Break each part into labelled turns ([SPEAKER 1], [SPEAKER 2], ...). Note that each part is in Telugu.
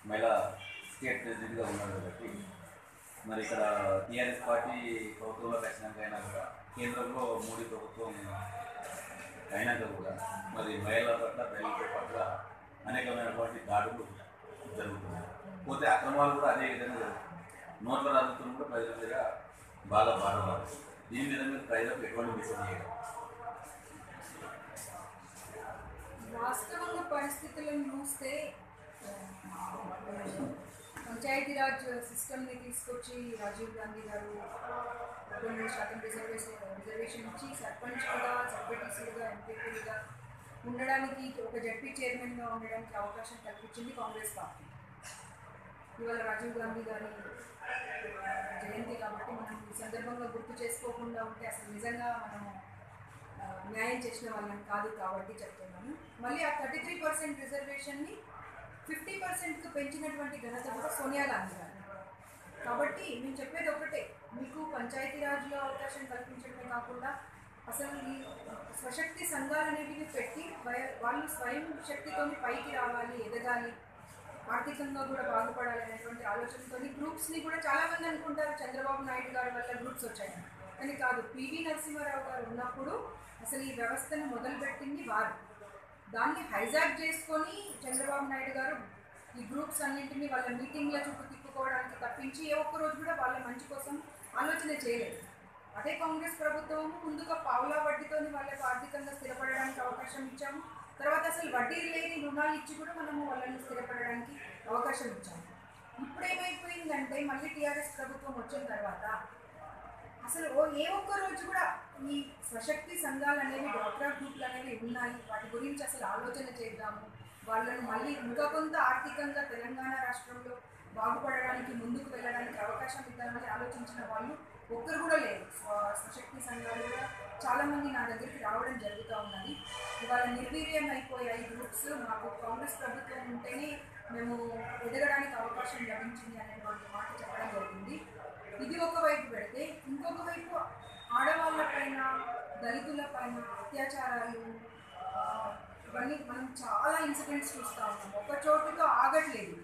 [SPEAKER 1] మహిళా స్టేట్ ప్రెసిడెంట్గా ఉన్నారు కాబట్టి మరి ఇక్కడ టీఆర్ఎస్ పార్టీ ప్రభుత్వంలో ఖచ్చితంగా అయినా కూడా కేంద్రంలో మోడీ ప్రభుత్వం అయినాక కూడా మరి మహిళల పట్ల దళితుల పట్ల అనేకమైనటువంటి దాడులు జరుగుతున్నాయి పోతే అక్రమాలు కూడా అదే విధంగా జరుగుతున్నాయి నోట్ల రద్దుతో కూడా ప్రజల మీద బాగా బాధపడారు దీని మీద మీరు ప్రజలకు ఎటువంటి మెసేజ్ చేయడం
[SPEAKER 2] వాస్తవంగా పరిస్థితులను చూస్తే పంచాయతీరాజ్ సిస్టమ్ని తీసుకొచ్చి రాజీవ్ గాంధీ గారు రెండు శాతం రిజర్వేషన్ రిజర్వేషన్ ఇచ్చి సర్పంచ్లుగా సర్పటీసీలుగా ఎంపీపీలుగా ఉండడానికి ఒక జడ్పీ చైర్మన్గా ఉండడానికి అవకాశం కల్పించింది కాంగ్రెస్ పార్టీ ఇవాళ రాజీవ్ గాంధీ గారి జయంతి కాబట్టి మనం ఈ సందర్భంగా గుర్తు చేసుకోకుండా ఉంటే అసలు నిజంగా మనం ఆ, న్యాయం చేసిన వాళ్ళని కాదు కాబట్టి చెప్తున్నాను మళ్ళీ ఆ థర్టీ త్రీ పర్సెంట్ రిజర్వేషన్ని ఫిఫ్టీ పర్సెంట్కి పెంచినటువంటి ఘనత కూడా సోనియా గాంధీ గారు కాబట్టి మేము చెప్పేది ఒకటే మీకు పంచాయతీరాజ్లో అవకాశం కల్పించడమే కాకుండా అసలు ఈ స్వశక్తి సంఘాలు అనేటివి పెట్టి వయ- వాళ్ళు స్వయం శక్తితోని పైకి రావాలి ఎదగాలి ఆర్థికంగా కూడా బాగుపడాలి అనేటువంటి ఆలోచనతో గ్రూప్స్ని కూడా చాలా మంది అనుకుంటారు చంద్రబాబు నాయుడు గారి వల్ల గ్రూప్స్ వచ్చాయని కానీ కాదు పివి నరసింహారావు గారు ఉన్నప్పుడు అసలు ఈ వ్యవస్థను మొదలుపెట్టింది వారు దాన్ని హైజాక్ చేసుకొని చంద్రబాబు నాయుడు గారు ఈ గ్రూప్స్ అన్నింటినీ వాళ్ళ మీటింగ్ల చుట్టూ తిప్పుకోవడానికి తప్పించి ఏ ఒక్క రోజు కూడా వాళ్ళ మంచి కోసం ఆలోచన చేయలేదు అదే కాంగ్రెస్ ప్రభుత్వం ముందుగా పావులా వడ్డీతోని వాళ్ళకు ఆర్థికంగా స్థిరపడడానికి అవకాశం ఇచ్చాము తర్వాత అసలు వడ్డీ లేని రుణాలు ఇచ్చి కూడా మనము వాళ్ళని స్థిరపడడానికి అవకాశం ఇచ్చాము ఇప్పుడు ఏమైపోయిందంటే మళ్ళీ టీఆర్ఎస్ ప్రభుత్వం వచ్చిన తర్వాత అసలు ఓ ఏ ఒక్క రోజు కూడా ఈ స్వశక్తి సంఘాలు అనేవి డ్వాక్రా గ్రూప్లు అనేవి ఉన్నాయి వాటి గురించి అసలు ఆలోచన చేద్దాము వాళ్ళను మళ్ళీ ఇంకా కొంత ఆర్థికంగా తెలంగాణ రాష్ట్రంలో బాగుపడడానికి ముందుకు వెళ్ళడానికి అవకాశం ఇద్దామని ఆలోచించిన వాళ్ళు ఒక్కరు కూడా లేరు స్వ- స్వశక్తి సంఘాలు కూడా చాలామంది నా దగ్గరికి రావడం జరుగుతూ ఉన్నది ఇవాళ నిర్వీర్యం అయిపోయాయి గ్రూప్స్ మాకు కాంగ్రెస్ ప్రభుత్వం ఉంటేనే మేము ఎదగడానికి అవకాశం లభించింది అనేటువంటి మాట చెప్పడం జరిగింది ఇది ఒక వైపు పెడితే ఇంకొక వైపు ఆడవాళ్ళ పైన దళితుల పైన అత్యాచారాలు ఆ, ఇవన్నీ మనం చాలా ఇన్సిడెంట్స్ చూస్తూ ఉన్నాం ఒక చోటుతో ఆగట్లేదు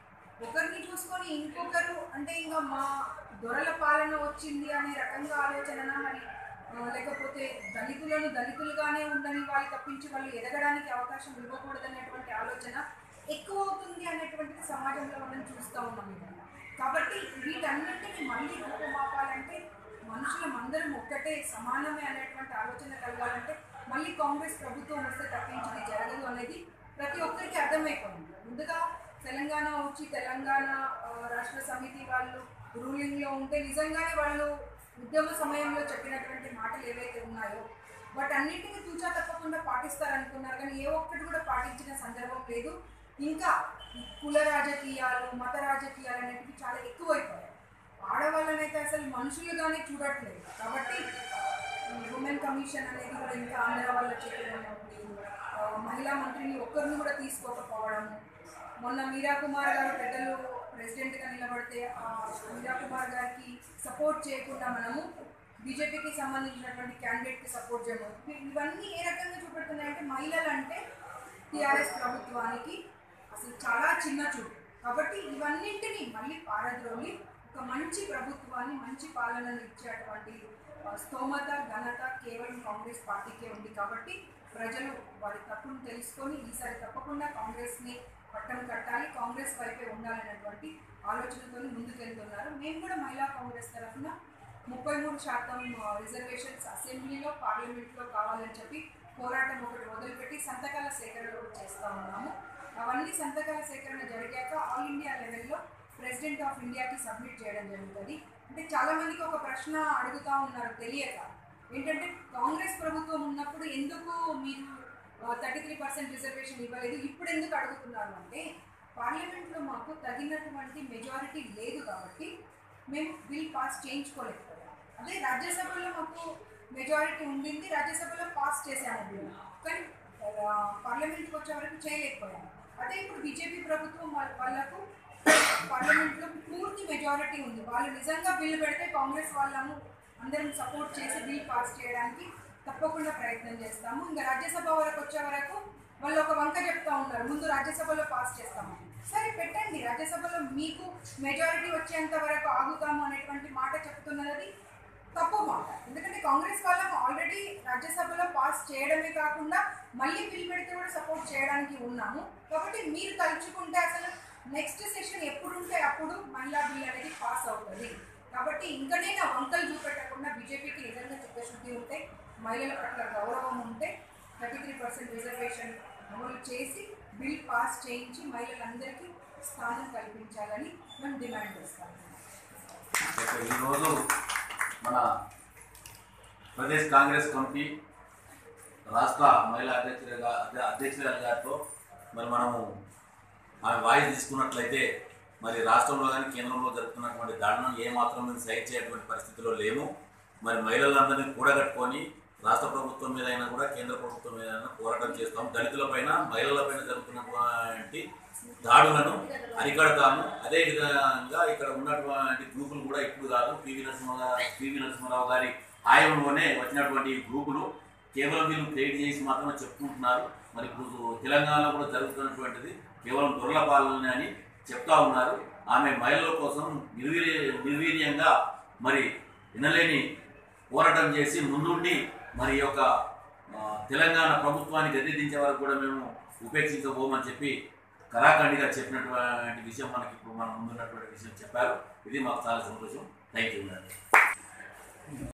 [SPEAKER 2] ఒకరిని చూసుకొని ఇంకొకరు అంటే ఇంకా మా దొరల పాలన వచ్చింది అనే రకంగా ఆలోచన మరి ఆ, లేకపోతే దళితులను దళితులుగానే ఉండని వాళ్ళు తప్పించి వాళ్ళు ఎదగడానికి అవకాశం ఇవ్వకూడదనేటువంటి ఆలోచన ఎక్కువ అవుతుంది అనేటువంటిది సమాజంలో మనం చూస్తూ ఉన్నాం ఇవాళ. కాబట్టి వీటన్నింటినీ మళ్ళీ రూపుమాపాలంటే మనుషులం అందరం ఒక్కటే సమానమే అనేటువంటి ఆలోచన కలగాలంటే మళ్ళీ కాంగ్రెస్ ప్రభుత్వం వస్తే తప్పించింది జరగదు అనేది ప్రతి ఒక్కరికి అర్థమైపోయింది ముందుగా తెలంగాణ వచ్చి తెలంగాణ ఆ, రాష్ట్ర సమితి వాళ్ళు రూలింగ్లో ఉంటే నిజంగానే వాళ్ళు ఉద్యమ సమయంలో చెప్పినటువంటి మాటలు ఏవైతే ఉన్నాయో వాటన్నింటినీ తూచా తప్పకుండా పాటిస్తారనుకున్నారు కానీ ఏ ఒక్కటి కూడా పాటించిన సందర్భం లేదు ఇంకా ఈ కుల రాజకీయాలు మత రాజకీయాలు అనేటివి చాలా ఎక్కువైపోయాయి ఆడవాళ్ళనైతే అసలు మనుషులుగానే చూడట్లేదు కాబట్టి ఉమెన్ కమిషన్ అనేది కూడా ఇంకా ఆంధ్ర వాళ్ళ చేతిలోనే ఉంది ఆ, మహిళా మంత్రిని ఒక్కరిని కూడా తీసుకోకపోవడము మొన్న మీరా కుమార్ గారు పెద్దలు ప్రెసిడెంట్గా నిలబడితే ఆ మీరా కుమార్ గారికి సపోర్ట్ చేయకుండా మనము బీజేపీకి సంబంధించినటువంటి క్యాండిడేట్కి సపోర్ట్ చేయడం ఇవి- ఇవన్నీ ఏ రకంగా చూపెడుతున్నాయంటే మహిళలు అంటే టీఆర్ఎస్ ప్రభుత్వానికి అసలు చాలా చిన్న చూపు కాబట్టి ఇవన్నింటినీ మళ్ళీ పారద్రోలి ఒక మంచి ప్రభుత్వాన్ని మంచి పాలనను ఇచ్చేటువంటి ఆ, స్తోమత ఘనత కేవలం కాంగ్రెస్ పార్టీకే ఉంది కాబట్టి ప్రజలు వారి తప్పును తెలుసుకొని ఈసారి తప్పకుండా కాంగ్రెస్ని పట్టం కట్టాలి కాంగ్రెస్ వైపే ఉండాలనేటువంటి ఆలోచనతో ముందుకెళ్తున్నారు మేము కూడా మహిళా కాంగ్రెస్ తరఫున ముప్పై మూడు శాతం ఆ, రిజర్వేషన్స్ అసెంబ్లీలో పార్లమెంట్లో కావాలని చెప్పి పోరాటం ఒకటి మొదలుపెట్టి సంతకాల సేకరణ కూడా చేస్తూ ఉన్నాము అవన్నీ సంతకాల సేకరణ జరిగాక ఆల్ ఇండియా లెవెల్లో ప్రెసిడెంట్ ఆఫ్ ఇండియాకి సబ్మిట్ చేయడం జరుగుతుంది అంటే చాలా మందికి ఒక ప్రశ్న అడుగుతా ఉన్నారు తెలియక ఏంటంటే కాంగ్రెస్ ప్రభుత్వం ఉన్నప్పుడు ఎందుకు మీరు థర్టీ త్రీ పర్సెంట్ రిజర్వేషన్ ఇవ్వలేదు ఇప్పుడు ఎందుకు అడుగుతున్నారు అంటే పార్లమెంట్లో మాకు తగినటువంటి మెజారిటీ లేదు కాబట్టి మేము బిల్ పాస్ చేయించుకోలేకపోయాం అదే రాజ్యసభలో మాకు మెజారిటీ ఉండింది రాజ్యసభలో పాస్ చేశాము బిల్ కానీ ఆ, పార్లమెంట్కి వచ్చే వరకు చేయలేకపోయాము అదే ఇప్పుడు బీజేపీ ప్రభుత్వం వాళ్ళ- వాళ్ళకు పార్లమెంట్లో పూర్తి మెజారిటీ ఉంది వాళ్ళు నిజంగా బిల్లు పెడితే కాంగ్రెస్ వాళ్ళము అందరం సపోర్ట్ చేసి బిల్ పాస్ చేయడానికి తప్పకుండా ప్రయత్నం చేస్తాము ఇంకా రాజ్యసభ వరకు వచ్చే వరకు వాళ్ళు ఒక వంక చెప్తా ఉన్నారు ముందు రాజ్యసభలో పాస్ చేస్తామని సరే పెట్టండి రాజ్యసభలో మీకు మెజారిటీ వచ్చేంత వరకు ఆగుతాము అనేటువంటి మాట చెప్తున్నది తప్పు మాట ఎందుకంటే కాంగ్రెస్ వాళ్ళకు ఆల్రెడీ రాజ్యసభలో పాస్ చేయడమే కాకుండా మళ్ళీ బిల్ పెడితే కూడా సపోర్ట్ చేయడానికి ఉన్నాము కాబట్టి మీరు తలుచుకుంటే అసలు నెక్స్ట్ సెషన్ ఎప్పుడు ఉంటే అప్పుడు మహిళా బిల్ అనేది పాస్ అవుతుంది కాబట్టి ఇంకనే నా వంకలు చూపెట్టకుండా బీజేపీకి నిజంగా చిత్తశుద్ధి ఉంటే మహిళల పట్ల గౌరవం ఉంటే థర్టీ త్రీ పర్సెంట్ రిజర్వేషన్ అమలు చేసి బిల్ పాస్ చేయించి మహిళలందరికీ స్థానం కల్పించాలని మేము డిమాండ్ చేస్తాము
[SPEAKER 1] అయితే ఈరోజు మన ప్రదేశ్ కాంగ్రెస్ కమిటీ రాష్ట్ర మహిళా అధ్యక్షులుగా అధ్యక్షురాలు గారితో మరి మనము ఆమె వాయిస్ తీసుకున్నట్లయితే మరి రాష్ట్రంలో కానీ కేంద్రంలో జరుగుతున్నటువంటి దాడులను ఏమాత్రం మేము సైడ్ చేయటువంటి పరిస్థితిలో లేము మరి మహిళలందరినీ కూడగట్టుకొని రాష్ట్ర ప్రభుత్వం మీద అయినా కూడా కేంద్ర ప్రభుత్వం మీద అయినా పోరాటం చేస్తాం దళితులపైన మహిళలపైన జరుగుతున్నటువంటి దాడులను అరికడతాము అదే విధంగా ఇక్కడ ఉన్నటువంటి గ్రూపులు కూడా ఇప్పుడు కాదు పివి నరసింహ పివి నరసింహారావు గారి ఆయంలోనే వచ్చినటువంటి ఈ గ్రూపులు కేవలం వీళ్ళు క్రియేట్ చేసి మాత్రమే చెప్పుకుంటున్నారు మరి ఇప్పుడు తెలంగాణలో కూడా జరుగుతున్నటువంటిది కేవలం దొరల పాలన అని చెప్తా ఉన్నారు ఆమె మహిళల కోసం నిర్వీర్య నిర్వీర్యంగా మరి వినలేని పోరాటం చేసి ముందుండి మరి ఈ యొక్క ఆ, తెలంగాణ ప్రభుత్వాన్ని గద్దెదించే వరకు కూడా మేము ఉపేక్షించబోమని చెప్పి కరాఖండిగా చెప్పినటువంటి విషయం మనకి ఇప్పుడు మన ముందున్నటువంటి విషయం చెప్పారు ఇది మాకు చాలా సంతోషం థ్యాంక్ యూ